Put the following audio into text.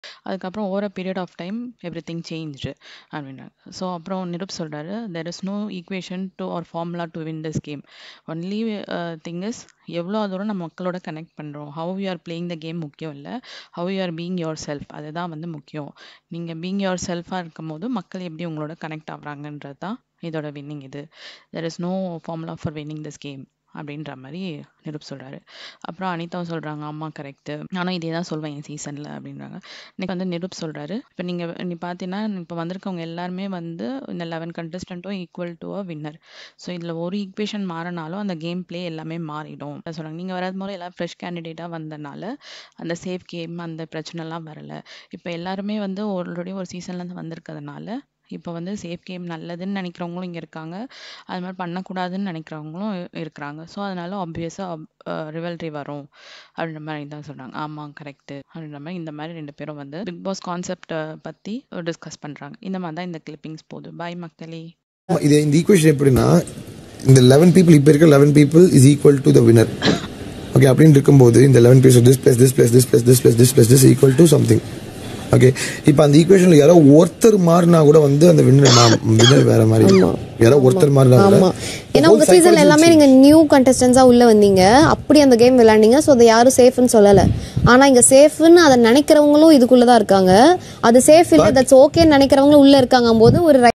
அதுக்கப்புறம் over a period of time everything changed அப்படின்னாங்க ஸோ அப்புறம் நிருப் சொல்கிறாரு there is no equation to or formula to win this game only thing is எவ்வளோ தூரம் நம்ம மக்களோட கனெக்ட் பண்ணுறோம் how you are playing the game முக்கியம் இல்லை how you are being yourself அதுதான் வந்து முக்கியம் நீங்கள் பீங் யோர் செல்ஃபாக இருக்கும் போது மக்கள் எப்படி உங்களோட கனெக்ட் ஆகுறாங்கன்றது தான் இதோட வின்னிங் இது there is no formula for winning this game அப்படின்ற மாதிரி நிருப் சொல்கிறாரு அப்புறம் அனிதாவும் சொல்கிறாங்க அம்மா கரெக்டு நானும் இதே தான் சொல்வேன் என் சீசனில் அப்படின்றாங்க இன்னைக்கு வந்து நிருப் சொல்கிறாரு இப்போ நீங்கள் நீ பார்த்தீங்கன்னா இப்போ வந்திருக்கவங்க எல்லாருமே வந்து இந்த லெவன் கண்டஸ்டண்ட்டும் equal to a winner so இதில் ஒரு ஈக்குவேஷன் மாறினாலும் அந்த கேம் ப்ளே எல்லாமே மாறிடும் சொல்கிறாங்க நீங்கள் வராது போது எல்லாம் ஃப்ரெஷ் கேண்டிடேட்டாக வந்தனால அந்த சேஃப் கேம் அந்த பிரச்சனைலாம் வரலை இப்போ எல்லாருமே வந்து ஆல்ரெடி ஒரு சீசன்லேருந்து வந்திருக்கிறதுனால இப்போ வந்து சேஃப் கேம் நல்லதுன்னு நினைக்கிறவங்களும் இங்கே இருக்காங்க அது மாதிரி பண்ணக்கூடாதுன்னு நினைக்கிறவங்களும் இருக்கிறாங்க ஸோ அதனால ஆப்வியஸாக ரிவல்ரி வரும் அப்படின்ற மாதிரி தான் சொல்கிறாங்க ஆமாம் கரெக்டு அப்படின்ற மாதிரி இந்த மாதிரி ரெண்டு பேரும் வந்து பிக் பாஸ் கான்செப்டை பற்றி டிஸ்கஸ் பண்ணுறாங்க இந்த மாதிரி தான் இந்த கிளிப்பிங்ஸ் போகுது பாய் மக்களே இது இந்த ஈக்குவேஷன் எப்படின்னா இந்த லெவன் பீப்புள் இப்போ இருக்க eleven people is equal to the winner okay அப்படின்னு இருக்கும்போது இந்த eleven piece this plus this plus this plus this plus this plus this equal to something okay இப்போ அந்த ஈக்குவேஷன்ல யாரோ ஒருத்தர் மாறினா கூட வந்து அந்த வின்னர் வின்னர் வேற மாதிரி இருக்கும். யாரோ ஒருத்தர் மாறினா கூட ஆமா ஏன்னா உங்க சீசன்ல எல்லாமே நீங்க நியூ கண்டஸ்டன்ஸா உள்ள வந்தீங்க அப்படி அந்த கேம் விளையாண்டீங்க ஸோ அதை யாரும் சேஃப்னு சொல்லல ஆனா இங்க சேஃப்னு அதை நினைக்கிறவங்களும் இதுக்குள்ளதான் இருக்காங்க அது சேஃப் இல்ல தட்ஸ் ஓகேன்னு நினைக்கிறவங்களும் உள்ள இருக்காங்க போது ஒரு